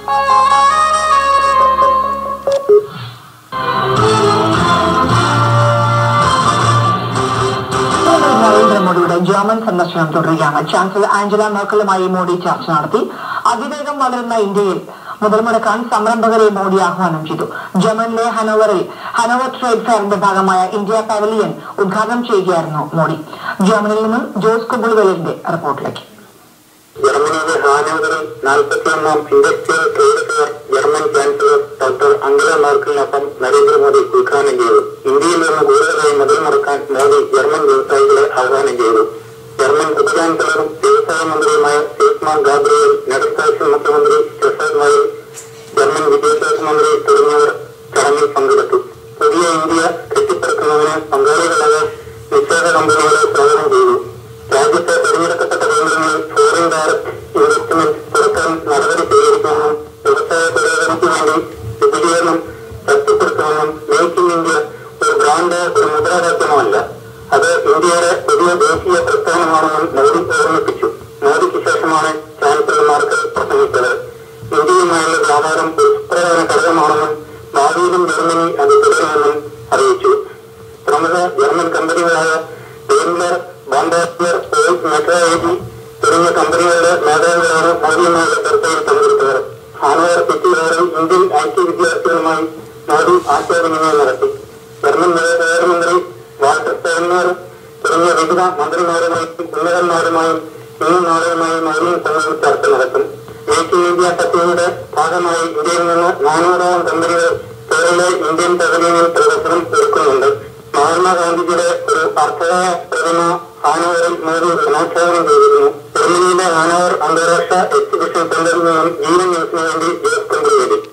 നരേന്ദ്രമോദിയുടെ ജർമ്മൻ സന്ദർശനം തുടരുകയാണ് ചാൻസലർ ആഞ്ചല മെർക്കലുമായി മോദി ചർച്ച നടത്തി അതിവേഗം വളരുന്ന ഇന്ത്യയിൽ മുതൽ മുടക്കാൻ സംരംഭകരെ മോദി ആഹ്വാനം ചെയ്തു ജർമ്മനിലെ ഹനോവറിൽ ഹനോവർ ട്രേഡ് ഫെയറിന്റെ ഭാഗമായ ഇന്ത്യ പവലിയൻ ഉദ്ഘാടനം ചെയ്യുകയായിരുന്നു മോദി ജർമ്മനിയിൽ നിന്നും ജോസ് കുബുൾവെലിന്റെ റിപ്പോർട്ടിലേക്ക് ജർമ്മനിയിലെ ഹാനോവറിൽ നാൽപ്പത്തിയൊന്നാം industrial trade fair German chancellor doctor അംഗല മാർക്കലിനൊപ്പം Narendra Modi ഉദ്ഘാടനം ചെയ്തു ഇന്ത്യയിൽ നിന്ന് കൂടുതലായി മുതൽ മുടക്കാൻ മോദി ജർമ്മൻ വ്യവസായികളെ ആഹ്വാനം ചെയ്തു ജർമ്മൻ ഉപചാൻസലറും വ്യവസായ മന്ത്രിയുമായ സീസ്മാൻ ഗാബ്രിയൽ നെതർലാൻഡ് മുഖ്യമന്ത്രി സ്റ്റെഫൻ വയൽ ജർമ്മൻ വിദ്യാഭ്യാസ മന്ത്രി തുടങ്ങിയവർ ചടങ്ങിൽ പങ്കെടുത്തു പുതിയ ഇന്ത്യ കെട്ടിപ്പടുക്കുന്നതിന് പങ്കാളികളായ നിക്ഷേപ കമ്പനികളെ സ്വാഗതം ചെയ്തു രാജ്യത്തെ തിരഞ്ഞെടുക്കപ്പെട്ട കേന്ദ്രങ്ങളിൽ ഫോറിൻ ഡയറക്ട് ഇൻവെസ്റ്റ്മെന്റ് തുറക്കാൻ നടപടി സ്വീകരിക്കുമെന്നും വ്യവസായ പുരോഗതിക്ക് വേണ്ടി വിപുലീകരണം ശക്തിപ്പെടുത്തുമെന്നും മേക്ക് ഇൻ ഇന്ത്യ ഒരു ബ്രാൻഡ് ഒരു മുദ്രാവാക്യമല്ല അത് ഇന്ത്യയുടെ പുതിയ ദേശീയ പ്രസ്ഥാനമാണെന്നും മോദി ഓർമ്മിപ്പിച്ചു മോദിക്ക് ശേഷമാണ് ചാൻസലർമാർക്ക് പ്രസംഗിച്ചത് ഇന്ത്യയുമായുള്ള വ്യാപാരം ഒരു സുപ്രധാന ഘടകമാണെന്നും ഭാവിയിലും ജർമ്മനി അത് തുടരുമെന്നും അറിയിച്ചു പ്രമുഖ ജർമ്മൻ കമ്പനികളായ ഡെയിംലർ ബോംബാർഡിയർ പോൾസ് മെട്രോളജി തുടങ്ങിയ കമ്പനികളുടെ മേധാവികളാണ് മോദിയുമായുള്ള ചർച്ചയിൽ പങ്കെടുത്തവർ ഹാനോവർ സിറ്റി റോഡിൽ ഇന്ത്യൻ ഐ ടി വിദ്യാർത്ഥികളുമായി മോദി ആശയവിനിമയം നടത്തി ജർമ്മൻ നഗരമന്ത്രി വാൾട്ടർ സ്റ്റൈനർ തുടങ്ങിയ വിവിധ മന്ത്രിമാരുമായും ഉന്നതന്മാരുമായും ഇന്നും നാളുകളുമായും മോദിയും തമ്മിൽ ചർച്ച നടത്തും മേക്ക് ഇൻ ഇന്ത്യ പദ്ധതിയുടെ ഭാഗമായി ഇന്ത്യയിൽ നിന്ന് നാനൂറോളം കമ്പനികൾ കേരള ഇന്ത്യൻ പവലിയനിൽ പ്രദർശനം ഒരുക്കുന്നുണ്ട് മഹാത്മാഗാന്ധിജിയുടെ ഒരു അർത്ഥമായ പ്രതിമ ഹാനോവറിൽ മോദി അനാച്ഛാദനം ചെയ്തിരുന്നു ജർമ്മനിയിലെ ഹാനോവർ അന്താരാഷ്ട്ര എക്സിബിഷൻ സെന്ററിൽ നിന്നും ജീവൻ ന്യൂസിന് വേണ്ടി ജോസ് കൊണ്ടുവരും